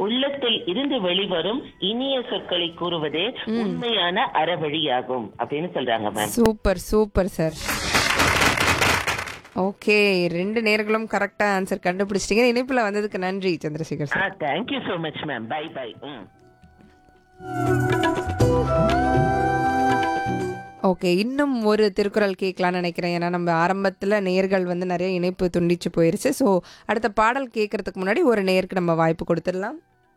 உள்ளத்தில் இருந்து வெளிவரும் இனிய சொற்களை கூறுவதே உண்மையான அறவழியாகும் அப்படின்னு சொல்றாங்க ma'am super super sir okay ரெண்டு நேர்களும் கரெக்டா ஆன்சர் கண்டுபிடிச்சிட்டீங்க இணைப்புல வந்ததுக்கு நன்றி Chandrasekhar sir ah thank you so much ma'am bye bye hmm okay இன்னும் ஒரு திருக்குறள் கேட்கலாம்னு நினைக்கிறேன் ஏன்னா நம்ம ஆரம்பத்தில் நேர்கள் வந்து நிறைய இணைப்பு துண்டிச்சு போயிருச்சு ஸோ அடுத்த பாடல் கேட்கறதுக்கு முன்னாடி ஒரு நேருக்கு நம்ம வாய்ப்பு கொடுத்துடலாம்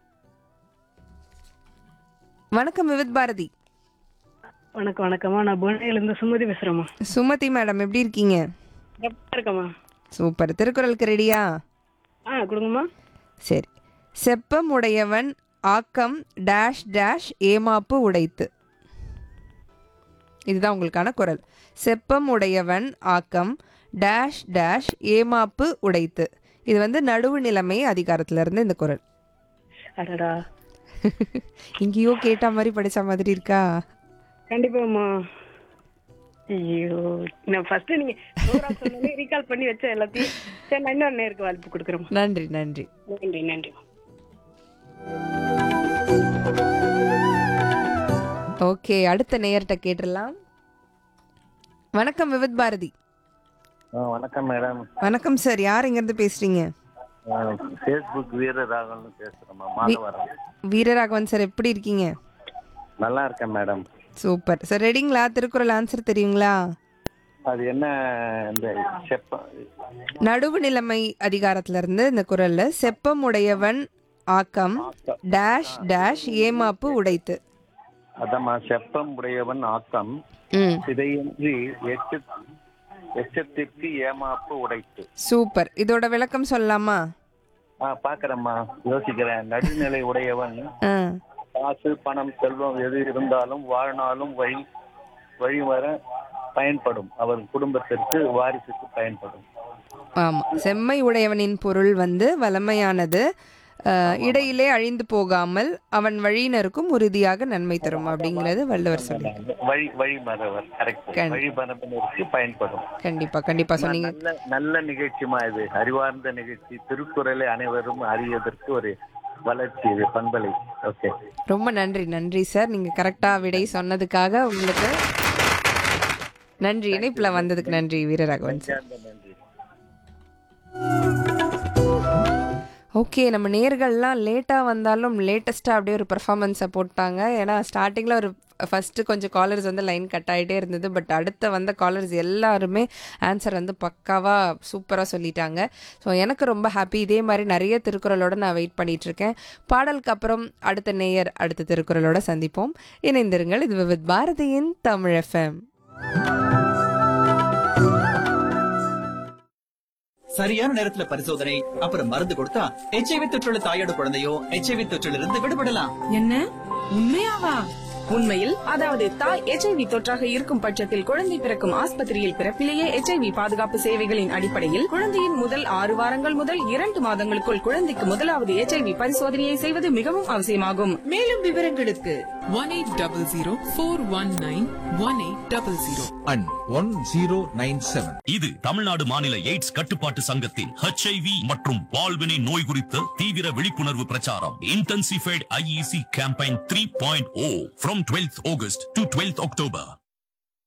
வணக்கம் விவித் பாரதி வணக்கம் வணக்கம்மா நான் புவனகிரில இருந்து சுமதி பேசுறேம்மா சுமதி மேடம் எப்படி இருக்கீங்க எப்ப இருக்கம்மா சூப்பர் திருக்குறளுக்கு ரெடியா ஆ கொடுங்கம்மா சரி செப்பம் உடையவன் ஆக்கம் டேஷ் டேஷ் ஏமாப்பு உடைத்து இதுதான் உங்களுக்கான குரல் செப்பம் உடையவன் ஆக்கம் டேஷ் டேஷ் ஏமாப்பு உடைத்து இது வந்து நடுவு நிலைமை அதிகாரத்துல இருந்து இந்த குரல் அடடா இங்கேயோ கேட்ட மாதிரி படிச்ச மாதிரி இருக்கா கண்டிப்பாம்மா ஐயோ நான் ஃபர்ஸ்ட் நீங்க program சொன்னோடனே ரீகால் பண்ணி வச்சேன் எல்லாத்தையும் சரி நான் இன்னொரு நேருக்கு வாய்ப்பு கொடுக்குறேம்மா நன்றி நன்றி நன்றி நன்றி ஓகே அடுத்த நேயர்கிட்ட கேட்டுடலாம் வணக்கம் விவித் பாரதி ஆ, வணக்கம் மேடம் வணக்கம் சார் யார் இங்கேருந்து பேசுறீங்க ஃபேஸ்புக் வீர ராகவன் பேசுறேம்மா மாதவரம் வீரராகவன் சார் எப்படி இருக்கீங்க நல்லா இருக்கேன் மேடம் சூப்பர் சார் ரெடிங்களா திருக்குறள் ஆன்சர் தெரியுங்களா அது என்ன இந்த செப்ப நடுவு நிலைமை அதிகாரத்துல இருந்து இந்த குரல்ல செப்பம் உடையவன் ஆக்கம் டேஷ் டேஷ் ஏமாப்பு உடைத்து அதம்மா செப்பம் உடையவன் ஆக்கம் ம் சிதையின்றி எச்சு எச்சத்திற்கு ஏமாப்பு உடைத்து சூப்பர் இதோட விளக்கம் சொல்லலாமா ஆ பாக்குறேம்மா யோசிக்கிறேன் நடுநிலை உடையவன் ஆ காசு பணம் செல்வம் எது இருந்தாலும் வாழ்நாளும் வழி வழி வர பயன்படும் அவர் குடும்பத்திற்கு வாரிசுக்கு பயன்படும் ஆமா செம்மை உடையவனின் பொருள் வந்து வளமையானது அஹ், இடையிலே அழிந்து போகாமல் அவன் வழியினருக்கும் உறுதியாக நன்மை தரும் அப்படிங்கிறது வள்ளுவர் சொல்லி வழி வழிமறவர் கரெக்ட் கண்- வழிமரபினருக்கு பயன்படும் கண்டிப்பா கண்டிப்பா சொன்னீங்க நல்ல நல்ல நிகழ்ச்சிமா இது அறிவார்ந்த நிகழ்ச்சி திருக்குறளை அனைவரும் அறியதற்கு ஒரு வளர்ச்சி இது பண்பலை ஓகே ரொம்ப நன்றி நன்றி சார் நீங்க கரெக்டா விடை சொன்னதுக்காக உங்களுக்கு நன்றி இணைப்புல வந்ததுக்கு நன்றி வீரராகவன் சார் நன்றி ஓகே நம்ம நேர்கள்லாம் லேட்டாக வந்தாலும் லேட்டஸ்ட்டாக அப்படியே ஒரு பெர்ஃபார்மன்ஸை போட்டாங்க ஏன்னா ஸ்டார்டிங்கில் ஒரு ஃபஸ்ட்டு கொஞ்சம் காலர்ஸ் வந்து லைன் கட் ஆகிட்டே இருந்தது பட் அடுத்த வந்த காலர்ஸ் எல்லாருமே ஆன்சர் வந்து பக்காவாக சூப்பராக சொல்லிட்டாங்க ஸோ எனக்கு ரொம்ப ஹாப்பி இதே மாதிரி நிறைய திருக்குறளோட நான் வெயிட் பண்ணிட்டு இருக்கேன் பாடலுக்கு அப்புறம் அடுத்த நேயர் அடுத்த திருக்குறளோட சந்திப்போம் இணைந்திருங்கள் இது வித் பாரதியின் தமிழ் எஃப்எம் சரியான நேரத்துல பரிசோதனை அப்புறம் மருந்து கொடுத்தா எச்ஐவி தொற்றுள்ள தாயோட குழந்தையோ எச்ஐவி தொற்றிலிருந்து இருந்து விடுபடலாம் என்ன உண்மையாவா உண்மையில் அதாவது தாய் எச்ஐவி தொற்றாக இருக்கும் பட்சத்தில் குழந்தை பிறக்கும் ஆஸ்பத்திரியில் பிறப்பிலேயே எச்ஐவி பாதுகாப்பு சேவைகளின் அடிப்படையில் குழந்தையின் முதல் ஆறு வாரங்கள் முதல் இரண்டு மாதங்களுக்குள் குழந்தைக்கு முதலாவது எச்ஐவி பரிசோதனையை செய்வது மிகவும் அவசியமாகும் மேலும் விவரங்களுக்கு one eight double zero four one nine one eight double zero and 1097. இது தமிழ்நாடு மாநில எய்ட்ஸ் கட்டுப்பாட்டு சங்கத்தின் ஹெச்ஐவி மற்றும் பால்வினை நோய் குறித்த தீவிர விழிப்புணர்வு பிரச்சாரம் intensified IEC campaign three point O from twelfth August to twelfth October